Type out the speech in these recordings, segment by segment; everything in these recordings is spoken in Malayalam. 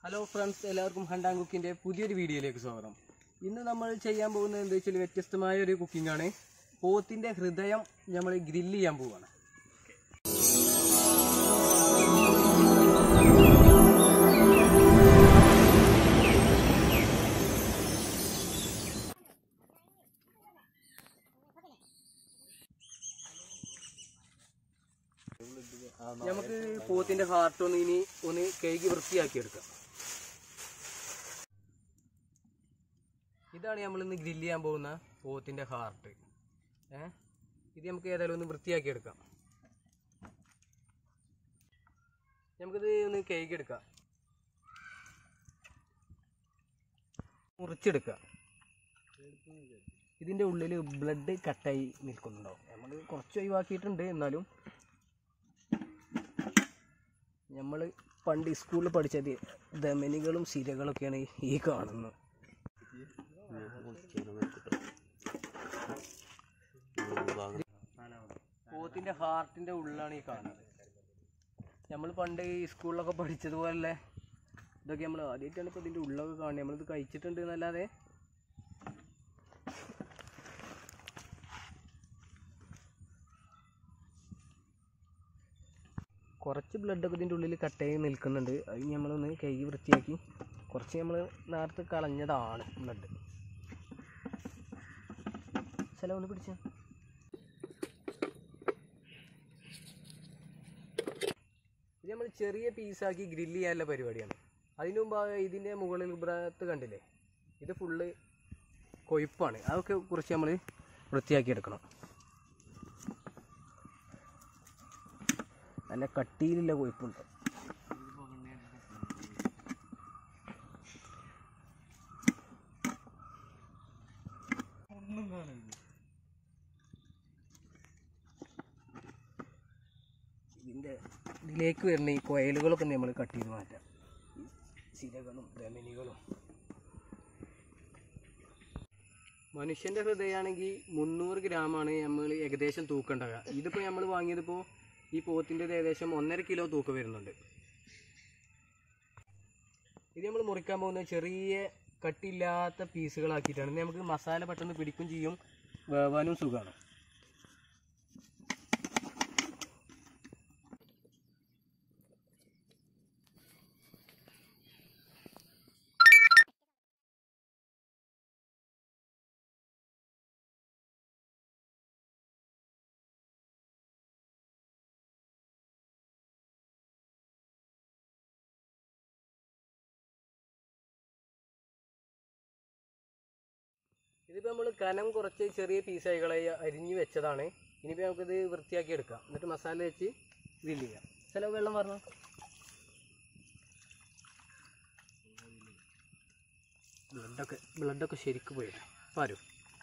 ഹലോ ഫ്രണ്ട്സ് എല്ലാവർക്കും ഹണ്ടാൻ കുക്കിൻ്റെ പുതിയൊരു വീഡിയോയിലേക്ക് സ്വാഗതം ഇന്ന് നമ്മൾ ചെയ്യാൻ പോകുന്നത് എന്താ വെച്ചാൽ വ്യത്യസ്തമായ ഒരു കുക്കിംഗ് ആണ് പോത്തിൻ്റെ ഹൃദയം നമ്മൾ ഗ്രില്ല് ചെയ്യാൻ പോവുകയാണ് നമുക്ക് പോത്തിന്റെ ഹാർട്ട് ഒന്ന് ഇനി ഒന്ന് കഴുകി വൃത്തിയാക്കി എടുക്കാം ഇതാണ് നമ്മൾ ഇന്ന് ഗ്രില്ല് ചെയ്യാൻ പോകുന്ന പോത്തിന്റെ ഹാർട്ട് ഏ ഇത് നമുക്ക് ഏതായാലും ഒന്ന് വൃത്തിയാക്കി എടുക്കാം നമുക്കിത് ഒന്ന് കഴുകി എടുക്കാം മുറിച്ചെടുക്കാം ഇതിന്റെ ഉള്ളിൽ ബ്ലഡ് കട്ടായി നിൽക്കുന്നുണ്ടാവും നമ്മൾ കുറച്ച് ഒഴിവാക്കിയിട്ടുണ്ട് എന്നാലും നമ്മൾ പണ്ട് സ്കൂളിൽ പഠിച്ചത് ധമനികളും സിരകളൊക്കെയാണ് ഈ കാണുന്നത് പോത്തിന്റെ ഹാർട്ടിന്റെ ഉള്ളിലാണ് ഈ കാണുന്നത് നമ്മൾ പണ്ട് ഈ സ്കൂളിലൊക്കെ പഠിച്ചതുപോലെ ഇതൊക്കെ നമ്മൾ ആദ്യമായിട്ടാണ് ഇപ്പോൾ ഇതിൻ്റെ ഉള്ളൊക്കെ കാണുന്നത് നമ്മളിത് കഴിച്ചിട്ടുണ്ട് എന്നല്ലാതെ കുറച്ച് ബ്ലഡൊക്കെ ഇതിൻ്റെ ഉള്ളിൽ കട്ടയായി നിൽക്കുന്നുണ്ട് അത് ഇനി നമ്മളൊന്ന് കൈ വൃത്തിയാക്കി കുറച്ച് നമ്മൾ നേരത്തെ കളഞ്ഞതാണ് ബ്ലഡ് ചില ഒന്ന് പിടിച്ച ഇത് നമ്മൾ ചെറിയ പീസാക്കി ഗ്രില്ല് ചെയ്യാനുള്ള പരിപാടിയാണ് അതിനു മുമ്പ് ആ ഇതിൻ്റെ മുകളിൽ ഇബ്രത്ത് കണ്ടില്ലേ ഇത് ഫുള്ള് കൊഴുപ്പാണ് അതൊക്കെ കുറച്ച് നമ്മൾ വൃത്തിയാക്കി എടുക്കണം നല്ല കട്ടിയിലുള്ള കൊഴുപ്പുണ്ട് ഇതിൻ്റെ ഇതിലേക്ക് വരുന്ന ഈ കൊയലുകളൊക്കെ നമ്മൾ കട്ട് ചെയ്ത് മാറ്റാം ഈ സിരകളും ധമനികളും മനുഷ്യൻ്റെ ഹൃദയമാണെങ്കിൽ മുന്നൂറ് ഗ്രാമാണ് നമ്മൾ ഏകദേശം തൂക്കേണ്ടത് ഇതിപ്പോൾ നമ്മൾ വാങ്ങിയതിപ്പോൾ ഈ പോത്തിൻ്റെ ഏകദേശം ഒന്നര കിലോ തൂക്കം വരുന്നുണ്ട് ഇത് നമ്മൾ മുറിക്കാൻ പോകുന്ന ചെറിയ കട്ടിയില്ലാത്ത പീസുകളാക്കിയിട്ടാണ് ഇത് നമുക്ക് മസാല പെട്ടെന്ന് പിടിക്കും ചെയ്യും വേവാനും സുഖമാണ് ഇതിപ്പോൾ നമ്മൾ കനം കുറച്ച് ചെറിയ പീസുകളെ അരിഞ്ഞു വെച്ചതാണ് ഇനിയിപ്പോൾ നമുക്കിത് വൃത്തിയാക്കി എടുക്കാം എന്നിട്ട് മസാല വെച്ച് ഗ്രില്ല് ചെയ്യാം ചില വെള്ളം പറഞ്ഞോ ബ്ലഡൊക്കെ ബ്ലഡൊക്കെ ശരിക്ക് പോയിട്ട് പാരു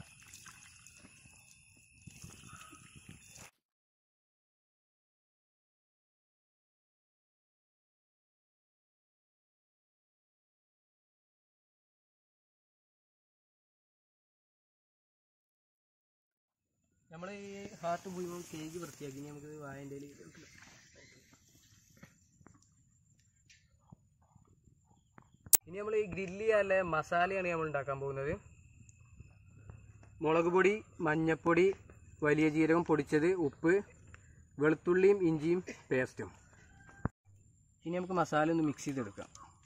നമ്മൾ ഈ ഹാർട്ട് മുഴുവൻ കേക്ക് വൃത്തിയാക്കി ഇനി നമുക്ക് വായൻ്റെ ഇനി നമ്മൾ ഈ ഗ്രില്ല് ചെയ്യാനുള്ള മസാലയാണ് നമ്മൾ ഉണ്ടാക്കാൻ പോകുന്നത് മുളക് പൊടി മഞ്ഞപ്പൊടി വലിയ ജീരകം പൊടിച്ചത് ഉപ്പ് വെളുത്തുള്ളിയും ഇഞ്ചിയും പേസ്റ്റും ഇനി നമുക്ക് മസാല ഒന്ന് മിക്സ് ചെയ്തെടുക്കാം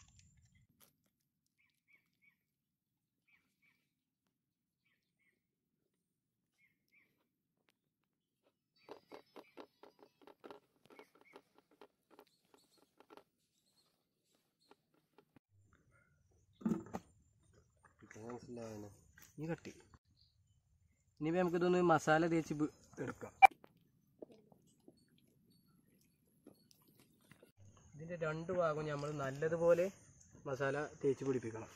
ഇനി കട്ടി ഇനിയിപ്പോൾ നമുക്കിതൊന്ന് മസാല തേച്ച് ബ് എടുക്കാം ഇതിൻ്റെ രണ്ട് ഭാഗം നമ്മൾ നല്ലതുപോലെ മസാല തേച്ച് പിടിപ്പിക്കണം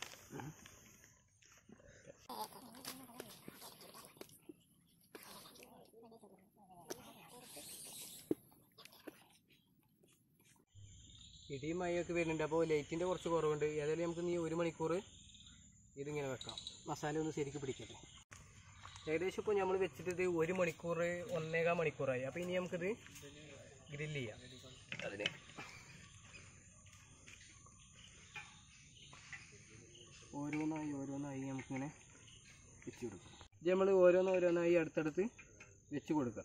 ഇടിയും മഴയൊക്കെ വരുന്നുണ്ട് അപ്പോൾ ലൈറ്റിൻ്റെ കുറച്ച് കുറവുണ്ട് ഏതായാലും നമുക്ക് നീ ഒരു മണിക്കൂർ ഇതിങ്ങനെ വെക്കാം മസാല ഒന്ന് ശരിക്ക് പിടിക്കട്ടെ ഏകദേശം ഇപ്പോൾ നമ്മൾ വെച്ചിട്ട് ഇത് ഒരു മണിക്കൂർ ഒന്നേകാൽ മണിക്കൂറായി അപ്പോൾ ഇനി നമുക്കിത് ഗ്രില്ല് ചെയ്യാം അതിന് വെച്ച് കൊടുക്കുക ഇത് നമ്മൾ ഓരോന്നോരോന്നായി അടുത്തടുത്ത് വെച്ച് കൊടുക്കുക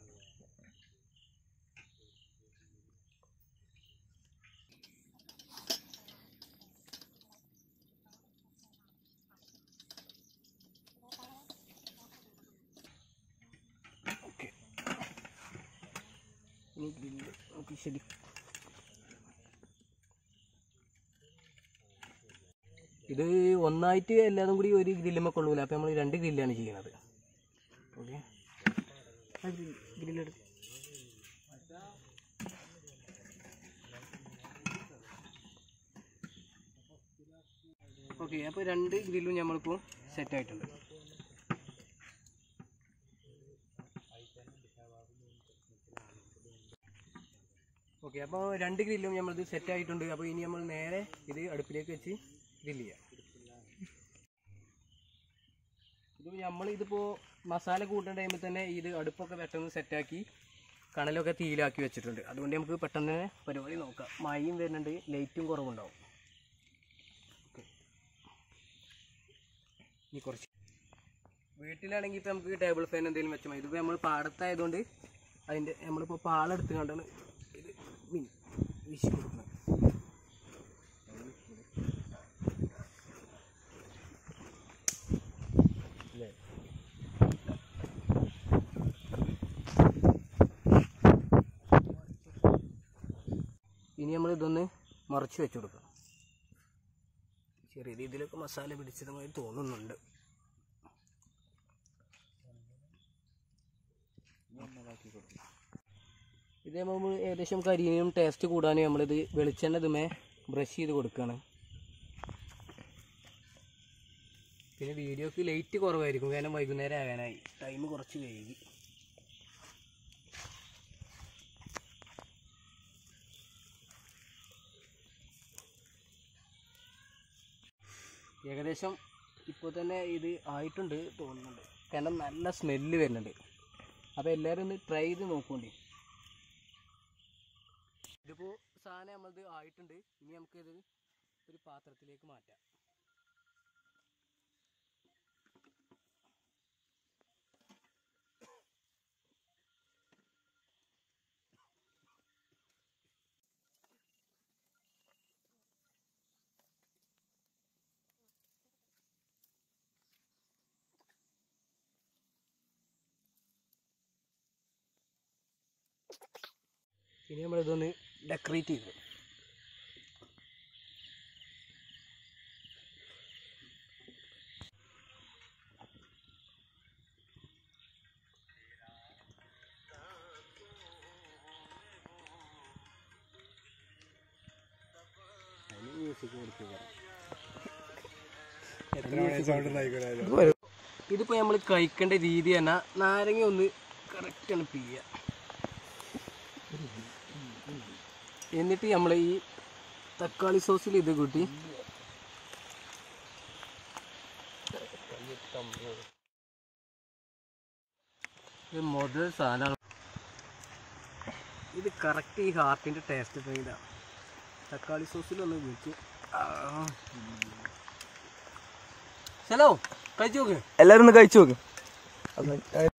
ഓക്കെ ഇനി ഗ്രില്ല് നമുക്ക് ശരി ഇത് ഒന്നായിട്ട് എല്ലാതും കൂടി ഒരു ഗ്രില്ലുമ്മ കൊള്ളൂല അപ്പം നമ്മൾ രണ്ട് ഗ്രില്ലാണ് ചെയ്യണത് ഓക്കെ ഗ്രില്ലെടുത്ത് ഓക്കെ അപ്പോൾ രണ്ട് ഗ്രില്ലും നമ്മളിപ്പോൾ സെറ്റ് ആയിട്ടുണ്ട് ഓക്കെ അപ്പോൾ രണ്ട് ഗ്രില്ലും നമ്മളിത് സെറ്റ് ആയിട്ടുണ്ട് അപ്പോൾ ഇനി നമ്മൾ നേരെ ഇത് അടുപ്പിലേക്ക് വെച്ച് ഗ്രില്ല് ചെയ്യാം ഇത് നമ്മൾ ഇതിപ്പോൾ മസാല കൂട്ടുന്ന ടൈമിൽ തന്നെ ഇത് അടുപ്പൊക്കെ പെട്ടെന്ന് സെറ്റാക്കി കണലൊക്കെ തീയിലാക്കി വെച്ചിട്ടുണ്ട് അതുകൊണ്ട് നമുക്ക് പെട്ടെന്ന് തന്നെ പരിപാടി നോക്കാം മഴയും വരുന്നുണ്ട് ലൈറ്റും കുറവുണ്ടാവും ഓക്കെ ഇനി കുറച്ച് വീട്ടിലാണെങ്കിൽ ഇപ്പോൾ നമുക്ക് ടേബിൾ ഫാൻ എന്തെങ്കിലും വെച്ചാൽ മതി ഇതിപ്പോൾ നമ്മൾ പാടത്തായതുകൊണ്ട് അതിൻ്റെ നമ്മളിപ്പോൾ പാലെടുത്ത് കണ്ടാണ് ഇത് വി- വീശി കൊടുക്കുന്നത് അല്ലേ ഇനി നമ്മൾ ഇതൊന്ന് മറിച്ച് വെച്ച് കൊടുക്കാം ചെറിയ രീതിയിലൊക്കെ മസാല പിടിച്ചതുമായി തോന്നുന്നുണ്ട് ഇത് നമ്മൾ ഏകദേശം കരിയും ടേസ്റ്റ് കൂടാനും നമ്മളിത് വെളിച്ചെണ്ണ ഇതുമേ ബ്രഷ് ചെയ്ത് കൊടുക്കുകയാണ് പിന്നെ വീഡിയോക്ക് ലൈറ്റ് കുറവായിരിക്കും കാരണം വൈകുന്നേരം ആകാനായി ടൈം കുറച്ച് വൈകി ഏകദേശം ഇപ്പോൾ തന്നെ ഇത് ആയിട്ടുണ്ട് തോന്നുന്നുണ്ട് കാരണം നല്ല സ്മെല്ല് വരുന്നുണ്ട് അപ്പോൾ എല്ലാവരും ഒന്ന് ട്രൈ ചെയ്ത് നോക്കുകൊണ്ടേ ഇതിപ്പോൾ സാധനം നമ്മളത് ആയിട്ടുണ്ട് ഇനി നമുക്കിത് ഒരു പാത്രത്തിലേക്ക് മാറ്റാം ഇനി നമ്മളിതൊന്ന് ഡെക്കറേറ്റ് ചെയ്തു മ്യൂസിക് കൊടുക്കുക ഇതിപ്പോ നമ്മൾ കഴിക്കേണ്ട രീതി തന്നെ നാരങ്ങ ഒന്ന് കറക്റ്റ് ആണ് പിയ്യുക എന്നിട്ട് നമ്മൾ ഈ തക്കാളി സോസിൽ ഇത് കൂട്ടി ഇത് മുതൽ സാധനമാണ് ഇത് കറക്റ്റ് ഈ ഹാർട്ടിൻ്റെ ടേസ്റ്റ് ഇതാണ് തക്കാളി സോസിലൊന്ന് വെച്ച് ഹലോ കഴിച്ചു നോക്ക് എല്ലാരും ഒന്ന് കഴിച്ചു നോക്ക്